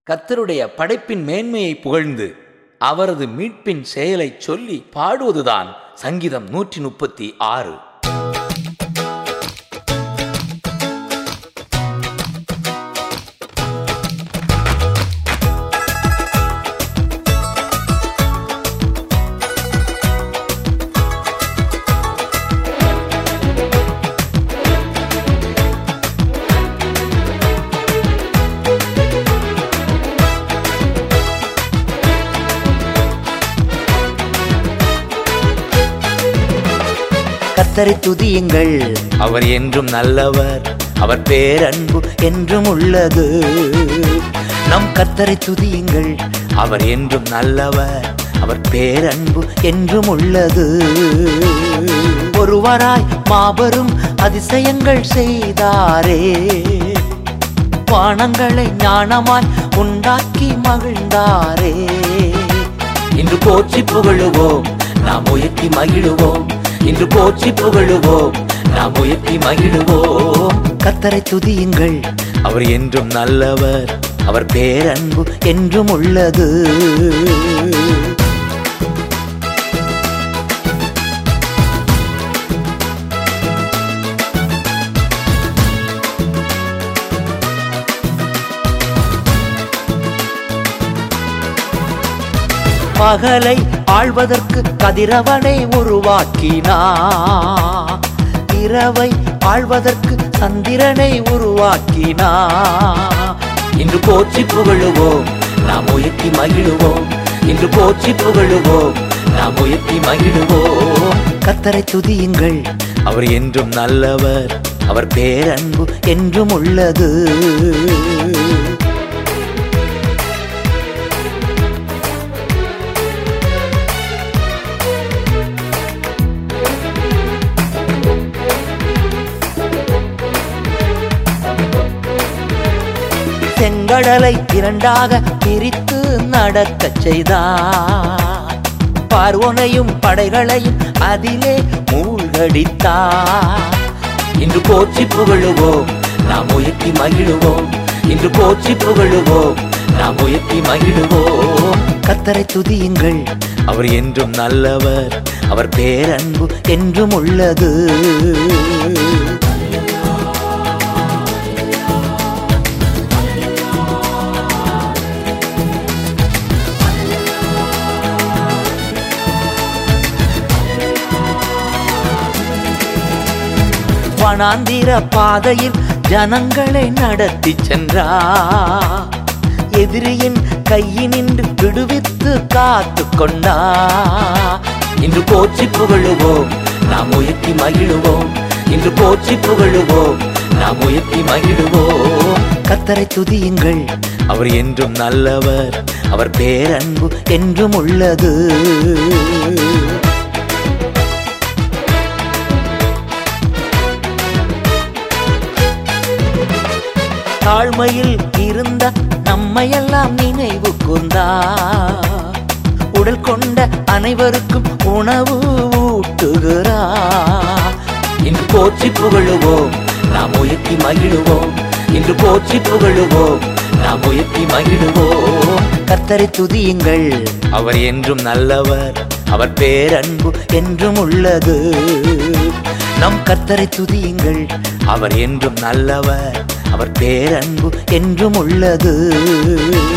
கர்த்தருடைய படைப்பின் மேன்மையை புகழ்ந்து அவரது மீட்பின் செயலைச் சொல்லி பாடுவதுதான் சங்கீதம் நூற்றி முப்பத்தி ஆறு கத்தரை துதியுங்கள் அவர் என்றும் நல்லவர் அவர் பேரன்பு என்றும் உள்ளது நம் கர்த்தரை துதியுங்கள் அவர் என்றும் நல்லவர் அவர் பேரன்பு என்றும் உள்ளது ஒருவராய் மாபெரும் அதிசயங்கள் செய்தாரே வானங்களை ஞானமாய் உண்டாக்கி மகிழ்ந்தாரே இன்று போற்றி புகழுவோம் நாம் உயர்த்தி மகிழுவோம் இன்று போற்றி புகழுவோம் நாம் உயர்த்தி மகிழுவோம் கத்தரை துதியுங்கள் அவர் என்றும் நல்லவர் அவர் பேரன்பு என்றும் உள்ளது பகலை ஆழ்வதற்கு கதிரவனை உருவாக்கினார் இரவை ஆழ்வதற்கு சந்திரனை உருவாக்கினார் இன்று போற்றி புகழுவோம் நாம் உயர்த்தி மகிழுவோம் இன்று போற்றி புகழுவோம் நாம் உயர்த்தி மகிழுவோம் கத்தரை துதியுங்கள் அவர் என்றும் நல்லவர் அவர் பேரன்பு என்றும் உள்ளது செங்கடலை இரண்டாக பிரித்து நடக்கச் செய்தார் பார்வோனையும் படைகளையும் அதிலே மூழ்கடித்தார் இன்று போற்றி புகழுவோம் நாம் உயர்த்தி மகிழுவோம் இன்று போற்றி புகழுவோம் நாம் உயர்த்தி மகிழுவோம் கத்தரை துதியுங்கள் அவர் என்றும் நல்லவர் அவர் பேரன்பு என்றும் உள்ளது வனாந்திர பாதையில் ஜனங்களை நடத்தி சென்றார் எதிரியின் கையினின்று விடுவித்து காத்து கொண்டார் இன்று போற்றி புகழுவோம் நாம் உயர்த்தி மகிழுவோம் இன்று போற்றி புகழுவோம் நாம் உயர்த்தி மகிழுவோம் கத்தரை துதியுங்கள் அவர் என்றும் நல்லவர் அவர் பேரன்பு என்றும் உள்ளது தாழ்மையில் இருந்த நம்மையெல்லாம் நினைவு கூர்ந்தா உடல் கொண்ட அனைவருக்கும் உணவு ஊட்டுகிறா இன்று போற்றி புகழுவோம் நாம் உயர்த்தி மகிழுவோம் இன்று போற்றி புகழுவோம் நாம் உயர்த்தி மகிழுவோம் கத்தரை துதியுங்கள் அவர் என்றும் நல்லவர் அவர் பேரன்பு என்றும் உள்ளது நம் கர்த்தரை துதியுங்கள் அவர் என்றும் நல்லவர் அவர் பேரன்பு என்றும் உள்ளது